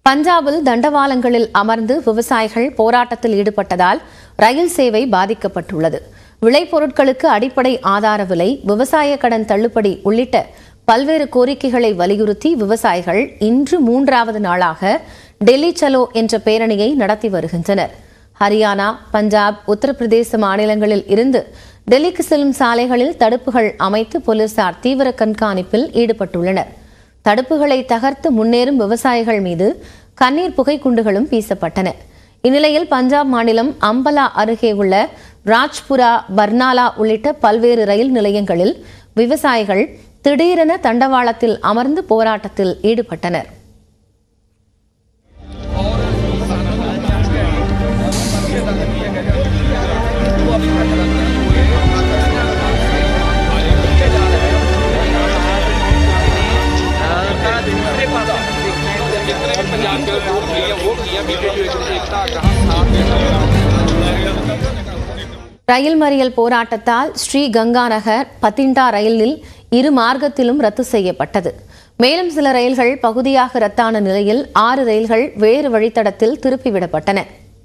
பஞ்சாபில் தண்டவாளங்களில் அமர்ந்து விவசாயிகள் போராட்டத்தில் ஈடுபட்டதால் ரயில் சேவை பாதிக்கப்பட்டுள்ளது விளைபொருட்களுக்கு அடிப்படை ஆதார விலை விவசாய கடன் தள்ளுபடி உள்ளிட்ட பல்வேறு கோரிக்கைகளை வலியுறுத்தி விவசாயிகள் இன்று மூன்றாவது நாளாக டெல்லி சலோ என்ற பேரணியை நடத்தி வருகின்றனர் ஹரியானா பஞ்சாப் உத்தரப்பிரதேச மாநிலங்களில் இருந்து டெல்லிக்கு செல்லும் சாலைகளில் தடுப்புகள் அமைத்து போலீசார் தீவிர கண்காணிப்பில் ஈடுபட்டுள்ளனர் தடுப்புகளை தகர்த்து முன்னேறும் விவசாயிகள் மீது கண்ணீர் புகை குண்டுகளும் வீசப்பட்டன இந்நிலையில் பஞ்சாப் மாநிலம் அம்பலா அருகே உள்ள ராஜ்புரா பர்னாலா உள்ளிட்ட பல்வேறு ரயில் நிலையங்களில் விவசாயிகள் திடீரென தண்டவாளத்தில் அமர்ந்து போராட்டத்தில் ஈடுபட்டனர் पंजाब के वोट किए वो किया बीजेपी एकता कहा ரயில் மறியல் போராட்டத்தால் ஸ்ரீ கங்கா நகர் பத்திண்டா ரயிலில் இரு மார்க்கத்திலும் ரத்து செய்யப்பட்டது மேலும் சில ரயில்கள் பகுதியாக ரத்தான நிலையில் ஆறு ரயில்கள் வேறு வழித்தடத்தில் திருப்பிவிடப்பட்டன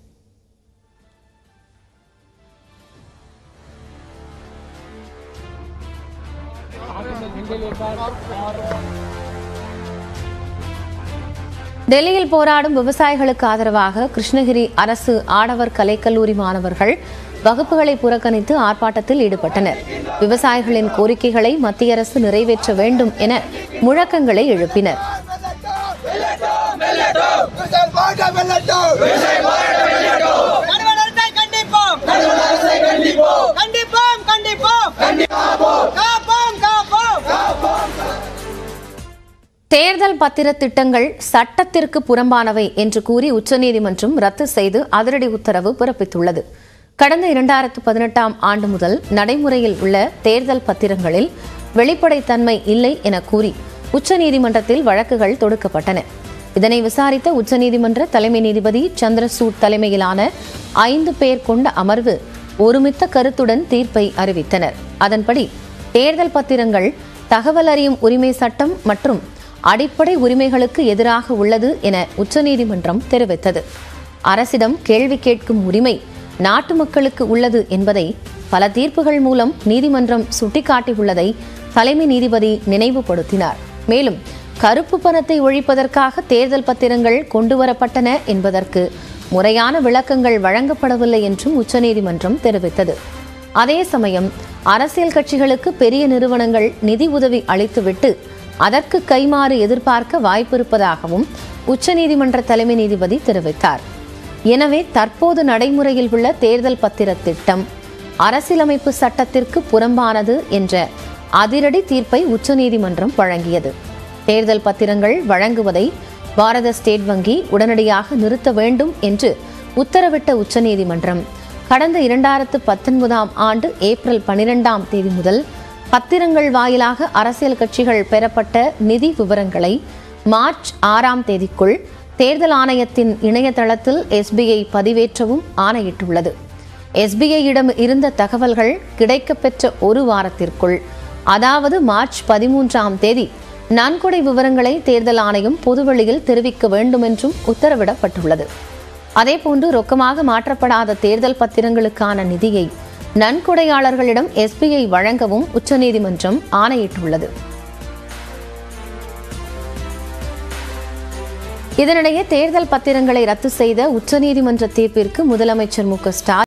டெல்லியில் போராடும் விவசாயிகளுக்கு ஆதரவாக கிருஷ்ணகிரி அரசு ஆடவர் கலைக்கல்லூரி மாணவர்கள் வகுப்புகளை புறக்கணித்து ஆர்ப்பாட்டத்தில் ஈடுபட்டனர் விவசாயிகளின் கோரிக்கைகளை மத்திய அரசு நிறைவேற்ற வேண்டும் என முழக்கங்களை எழுப்பினர் கணவனத்தை கண்டிப்போம் கண்டிப்போம் கண்டிப்போம் காப்போம் காப்போம் தேர்தல் பத்திர திட்டங்கள் சட்டத்திற்கு புறம்பானவை என்று கூறி உச்சநீதிமன்றம் ரத்து செய்து அதிரடி உத்தரவு பிறப்பித்துள்ளது கடந்த இரண்டாயிரத்து பதினெட்டாம் ஆண்டு முதல் நடைமுறையில் உள்ள தேர்தல் பத்திரங்களில் வெளிப்படைத்தன்மை இல்லை என கூறி உச்சநீதிமன்றத்தில் வழக்குகள் தொடுக்கப்பட்டன இதனை விசாரித்த உச்சநீதிமன்ற தலைமை நீதிபதி சந்திரசூட் தலைமையிலான ஐந்து பேர் கொண்ட அமர்வு ஒருமித்த கருத்துடன் தீர்ப்பை அறிவித்தனர் அதன்படி தேர்தல் பத்திரங்கள் தகவல் அறியும் உரிமை சட்டம் மற்றும் அடிப்படை உரிமைகளுக்கு எதிராக உள்ளது என உச்சநீதிமன்றம் தெரிவித்தது அரசிடம் கேள்வி கேட்கும் உரிமை நாட்டு மக்களுக்கு உள்ளது என்பதை பல தீர்ப்புகள் மூலம் நீதிமன்றம் சுட்டிக்காட்டியுள்ளதை தலைமை நீதிபதி நினைவுபடுத்தினார் மேலும் கருப்பு பணத்தை ஒழிப்பதற்காக தேர்தல் பத்திரங்கள் கொண்டுவரப்பட்டன என்பதற்கு முறையான விளக்கங்கள் வழங்கப்படவில்லை என்றும் உச்சநீதிமன்றம் தெரிவித்தது அதே சமயம் அரசியல் கட்சிகளுக்கு பெரிய நிறுவனங்கள் நிதி உதவி அளித்துவிட்டு அதற்கு கைமாறு எதிர்பார்க்க வாய்ப்பிருப்பதாகவும் உச்சநீதிமன்ற தலைமை நீதிபதி தெரிவித்தார் எனவே தற்போது நடைமுறையில் உள்ள தேர்தல் பத்திர திட்டம் அரசியலமைப்பு சட்டத்திற்கு புறம்பானது என்ற அதிரடி தீர்ப்பை உச்சநீதிமன்றம் வழங்கியது தேர்தல் பத்திரங்கள் வழங்குவதை பாரத ஸ்டேட் வங்கி உடனடியாக நிறுத்த வேண்டும் என்று உத்தரவிட்ட உச்சநீதிமன்றம் கடந்த இரண்டாயிரத்து பத்தொன்பதாம் ஆண்டு ஏப்ரல் பனிரெண்டாம் தேதி முதல் பத்திரங்கள் வாயிலாக அரசியல் கட்சிகள் பெறப்பட்ட நிதி விவரங்களை மார்ச் ஆறாம் தேதிக்குள் தேர்தல் ஆணையத்தின் இணையதளத்தில் எஸ்பிஐ பதிவேற்றவும் ஆணையிட்டுள்ளது எஸ்பிஐயிடம் இருந்த தகவல்கள் கிடைக்கப்பெற்ற ஒரு வாரத்திற்குள் அதாவது மார்ச் பதிமூன்றாம் தேதி நன்கொடை விவரங்களை தேர்தல் ஆணையம் பொதுவெளியில் தெரிவிக்க வேண்டும் என்றும் உத்தரவிடப்பட்டுள்ளது அதேபோன்று ரொக்கமாக மாற்றப்படாத தேர்தல் பத்திரங்களுக்கான நிதியை நன்கொடையாளர்களிடம் எஸ்பிஐ வழங்கவும் உச்சநீதிமன்றம் ஆணையிட்டுள்ளது இதனிடையே தேர்தல் பத்திரங்களை ரத்து செய்த உச்சநீதிமன்ற தீர்ப்பிற்கு முதலமைச்சர் மு க ஸ்டாலின்